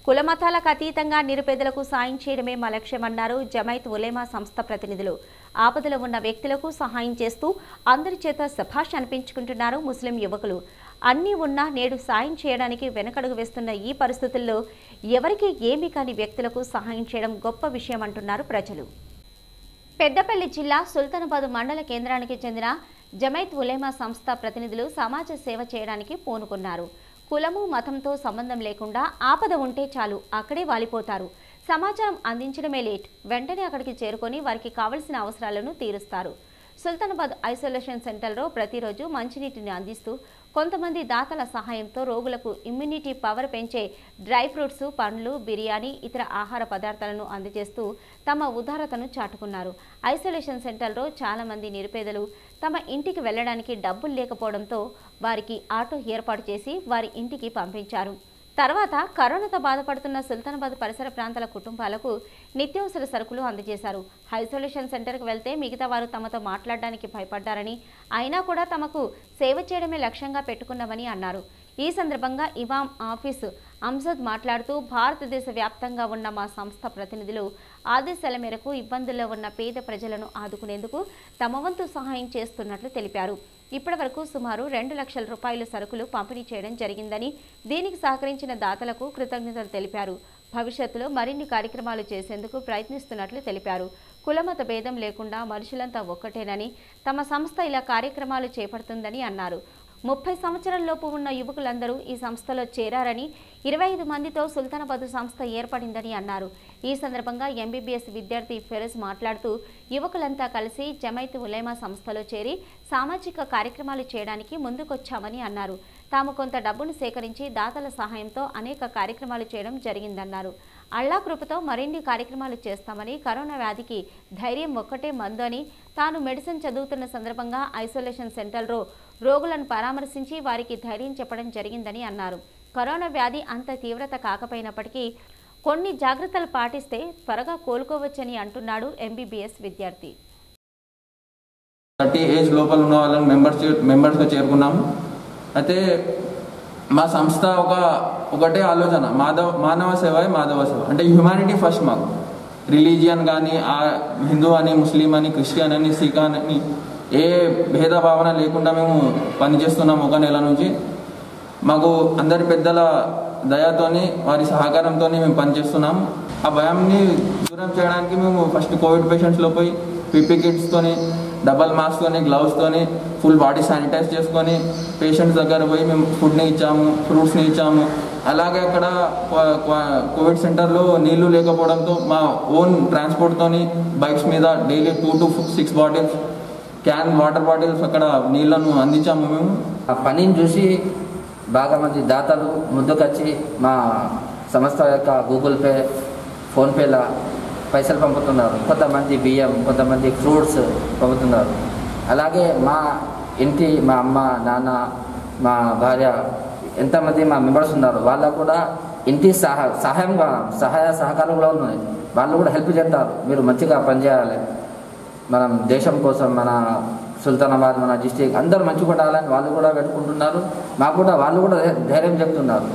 కులమతాలకు అతీతంగా నిరుపేదలకు సాయం చేయడమే మా లక్ష్యమన్నారు జమైత్ ఉలేమా సంస్థ ప్రతినిధులు ఆపదలో ఉన్న వ్యక్తులకు సహాయం చేస్తూ అందరి చేత శభాష్ అనిపించుకుంటున్నారు ముస్లిం యువకులు అన్నీ ఉన్నా నేడు సాయం చేయడానికి వెనకడుగు వేస్తున్న ఈ పరిస్థితుల్లో ఎవరికి ఏమీ కాని వ్యక్తులకు సహాయం చేయడం గొప్ప విషయం అంటున్నారు ప్రజలు పెద్దపల్లి జిల్లా సుల్తానాబాద్ మండల కేంద్రానికి చెందిన జమైత్ ఉలేమా సంస్థ ప్రతినిధులు సమాజ సేవ చేయడానికి పూనుకున్నారు కులము మతంతో సంబంధం లేకుండా ఆపద ఉంటే చాలు అక్కడే వాలిపోతారు సమాచారం అందించడమే లేట్ వెంటనే అక్కడికి చేరుకొని వారికి కావలసిన అవసరాలను తీరుస్తారు సుల్తానాబాద్ ఐసోలేషన్ సెంటర్లో ప్రతిరోజు మంచినీటిని అందిస్తూ కొంతమంది దాతల సహాయంతో రోగులకు ఇమ్యూనిటీ పవర్ పెంచే డ్రై ఫ్రూట్స్ పండ్లు బిర్యానీ ఇతర ఆహార పదార్థాలను అందజేస్తూ తమ ఉదారతను చాటుకున్నారు ఐసోలేషన్ సెంటర్లో చాలా మంది నిరుపేదలు తమ ఇంటికి వెళ్ళడానికి డబ్బులు లేకపోవడంతో వారికి ఆటో ఏర్పాటు చేసి వారి ఇంటికి పంపించారు తర్వాత కరోనాతో బాధపడుతున్న సుల్తానాబాద్ పరిసర ప్రాంతాల కుటుంబాలకు నిత్యావసర సరుకులు అందజేశారు ఐసోలేషన్ సెంటర్కు వెళ్తే మిగతా వారు తమతో మాట్లాడడానికి భయపడ్డారని అయినా కూడా తమకు సేవ చేయడమే లక్ష్యంగా పెట్టుకున్నామని అన్నారు ఈ సందర్భంగా ఇమాం ఆఫీసు అంజద్ మాట్లాడుతూ భారతదేశ వ్యాప్తంగా ఉన్న మా సంస్థ ప్రతినిధులు ఆదేశాల మేరకు ఇబ్బందుల్లో ఉన్న పేద ప్రజలను ఆదుకునేందుకు తమ వంతు సహాయం చేస్తున్నట్లు తెలిపారు ఇప్పటివరకు సుమారు రెండు లక్షల రూపాయల సరుకులు పంపిణీ చేయడం జరిగిందని దీనికి సహకరించిన దాతలకు కృతజ్ఞతలు తెలిపారు భవిష్యత్తులో మరిన్ని కార్యక్రమాలు చేసేందుకు ప్రయత్నిస్తున్నట్లు తెలిపారు కులమత భేదం లేకుండా మనుషులంతా ఒక్కటేనని తమ సంస్థ ఇలా కార్యక్రమాలు చేపడుతుందని అన్నారు ముప్పై సంవత్సరాలలోపు ఉన్న యువకులందరూ ఈ సంస్థలో చేరారని ఇరవై ఐదు మందితో సుల్తానాబాద్ సంస్థ ఏర్పడిందని అన్నారు ఈ సందర్భంగా ఎంబీబీఎస్ విద్యార్థి ఫెరోజ్ మాట్లాడుతూ యువకులంతా కలిసి జమైత్ ఉలేమా సంస్థలో చేరి సామాజిక కార్యక్రమాలు చేయడానికి ముందుకొచ్చామని అన్నారు తాము కొంత డబ్బును సేకరించి దాతల సహాయంతో అనేక కార్యక్రమాలు చేయడం జరిగిందన్నారు అల్లా కృపతో మరిన్ని కార్యక్రమాలు చేస్తామని కరోనా వ్యాధికి ధైర్యం ఒక్కటే మందు అని తాను మెడిసిన్ చదువుతున్న సందర్భంగా ఐసోలేషన్ సెంటర్లో రోగులను పరామర్శించి వారికి ధైర్యం చెప్పడం జరిగిందని అన్నారు కరోనా వ్యాధి అంత తీవ్రత కాకపోయినప్పటికీ కొన్ని జాగ్రత్తలు పాటిస్తే త్వరగా కోలుకోవచ్చని అంటున్నాడు ఎంబీబీఎస్ విద్యార్థి థర్టీ ఏజ్ లోపల ఉన్న వాళ్ళని మెంబర్స్ మెంబర్స్గా చేరుకున్నాము అయితే మా సంస్థ ఒక ఒకటే ఆలోచన మాధవ మానవ సేవ మాధవ సేవ అంటే హ్యుమానిటీ ఫస్ట్ మాకు రిలీజియన్ కానీ ఆ హిందూ అని ముస్లిం అని క్రిస్టియన్ అని సిక్ అని ఏ భేదభావన లేకుండా మేము పనిచేస్తున్నాం ఒక నెల నుంచి మాకు అందరి పెద్దల దయతోని వారి సహకారంతో మేము పనిచేస్తున్నాం ఆ భయాన్ని దూరం చేయడానికి మేము ఫస్ట్ కోవిడ్ పేషెంట్స్లో పోయి పీపీ కిట్స్తోని డబల్ మాస్క్తోని గ్లౌస్తోని ఫుల్ బాడీ శానిటైజ్ చేసుకొని పేషెంట్స్ దగ్గర పోయి మేము ఫుడ్ని ఇచ్చాము ఫ్రూట్స్ని ఇచ్చాము అలాగే అక్కడ క్వ- క్వ- కోవిడ్ సెంటర్లో నీళ్లు లేకపోవడంతో మా ఓన్ ట్రాన్స్పోర్ట్తోని బైక్స్ మీద daily two to six bottles can water bottles అక్కడ నీళ్లను అందించాము మేము ఆ పనిని చూసి బాగా మంది దాతలు ముందుకొచ్చి మా సంస్థ యొక్క గూగుల్ పే ఫోన్పేల పైసలు పంపుతున్నారు కొంతమంది బియ్యం కొంతమంది ఫ్రూట్స్ పంపుతున్నారు అలాగే మా ఇంటి మా అమ్మ నాన్న మా భార్య ఎంతమంది మా మెంబర్స్ ఉన్నారు వాళ్ళకు కూడా ఇంటి సహా సహాయంగా సహాయ సహకారం కూడా ఉన్నాయి వాళ్ళు కూడా హెల్ప్ చేస్తారు మీరు మంచిగా పనిచేయాలి మనం దేశం కోసం మన సుల్తానాబాద్ మన డిస్టిక్ అందరూ మంచిగా ఉండాలని వాళ్ళు కూడా పెట్టుకుంటున్నారు మాకు కూడా వాళ్ళు కూడా ధైర్యం చెప్తున్నారు